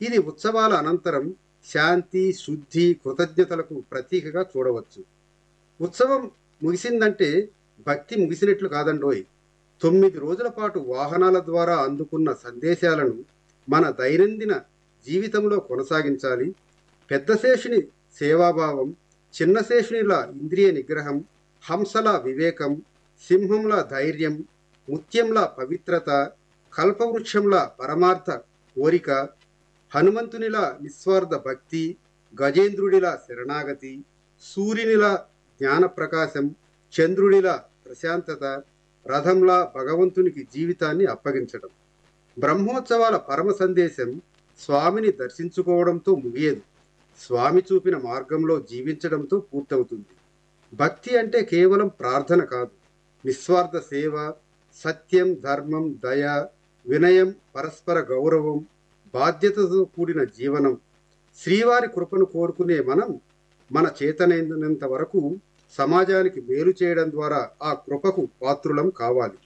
ఇది ఉత్సవాల అనంతరం శాంతి శుద్ధి కృతజ్ఞతలకు ప్రతీకగా చూడవచ్చు ఉత్సవం ముగిసిందంటే భక్తి ముగిసినట్లు కాదండోయ్ తొమ్మిది రోజుల పాటు వాహనాల ద్వారా అందుకున్న సందేశాలను మన దైనందిన జీవితంలో కొనసాగించాలి పెద్దశేషుని సేవాభావం చిన్నశేషునిలా ఇంద్రియ నిగ్రహం హంసల వివేకం సింహంలా ధైర్యం ముత్యంలా పవిత్రత కల్పవృక్షంలా పరమార్థ కోరిక హనుమంతునిలా నిస్వార్థ భక్తి గజేంద్రుడిలా శరణాగతి సూర్యునిలా జ్ఞానప్రకాశం చంద్రుడిలా ప్రశాంతత రథంలా భగవంతునికి జీవితాన్ని అప్పగించడం బ్రహ్మోత్సవాల పరమ సందేశం స్వామిని దర్శించుకోవడంతో ముగియదు స్వామి చూపిన మార్గంలో జీవించడంతో పూర్తవుతుంది భక్తి అంటే కేవలం ప్రార్థన కాదు నిస్వార్థ సేవ సత్యం ధర్మం దయ వినయం పరస్పర గౌరవం బాధ్యతతో కూడిన జీవనం శ్రీవారి కృపను కోరుకునే మనం మన చేతనైనంత వరకు సమాజానికి మేలు చేయడం ద్వారా ఆ కృపకు పాత్రులం కావాలి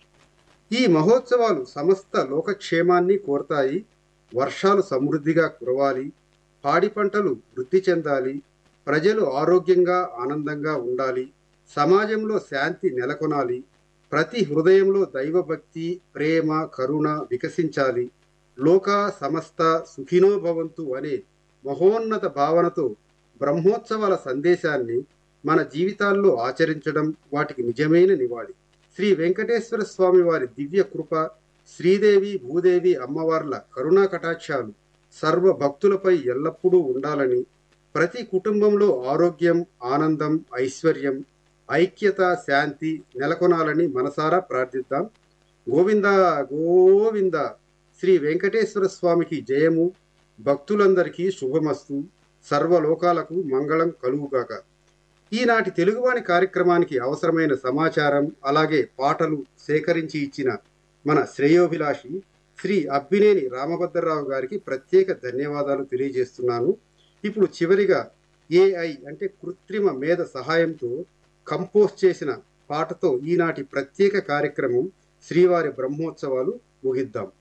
ఈ మహోత్సవాలు సమస్త లోకక్షేమాన్ని కోరతాయి వర్షాలు సమృద్ధిగా కురవాలి పాడి పంటలు వృద్ధి చెందాలి ప్రజలు ఆరోగ్యంగా ఆనందంగా ఉండాలి సమాజంలో శాంతి నెలకొనాలి ప్రతి హృదయంలో దైవభక్తి ప్రేమ కరుణ వికసించాలి లోక సమస్త సుఖినో భవంతు అనే మహోన్నత భావనతో బ్రహ్మోత్సవాల సందేశాన్ని మన జీవితాల్లో ఆచరించడం వాటికి నిజమైన నివాళి శ్రీ వెంకటేశ్వర స్వామి వారి దివ్య కృప శ్రీదేవి భూదేవి అమ్మవార్ల కరుణా కటాక్షాలు సర్వ భక్తులపై ఎల్లప్పుడూ ఉండాలని ప్రతి కుటుంబంలో ఆరోగ్యం ఆనందం ఐశ్వర్యం ఐక్యత శాంతి నెలకొనాలని మనసారా ప్రార్థిద్దాం గోవింద గోవింద శ్రీ వెంకటేశ్వర స్వామికి జయము భక్తులందరికీ శుభమస్తు సర్వలోకాలకు మంగళం కలుగుగాక ఈనాటి తెలుగువాణి కార్యక్రమానికి అవసరమైన సమాచారం అలాగే పాటలు సేకరించి ఇచ్చిన మన శ్రేయోభిలాషి శ్రీ అబ్బినేని రామభద్రరావు గారికి ప్రత్యేక ధన్యవాదాలు తెలియజేస్తున్నాను ఇప్పుడు చివరిగా ఏఐ అంటే కృత్రిమ మేధ సహాయంతో కంపోజ్ చేసిన పాటతో ఈనాటి ప్రత్యేక కార్యక్రమం శ్రీవారి బ్రహ్మోత్సవాలు ముగిద్దాం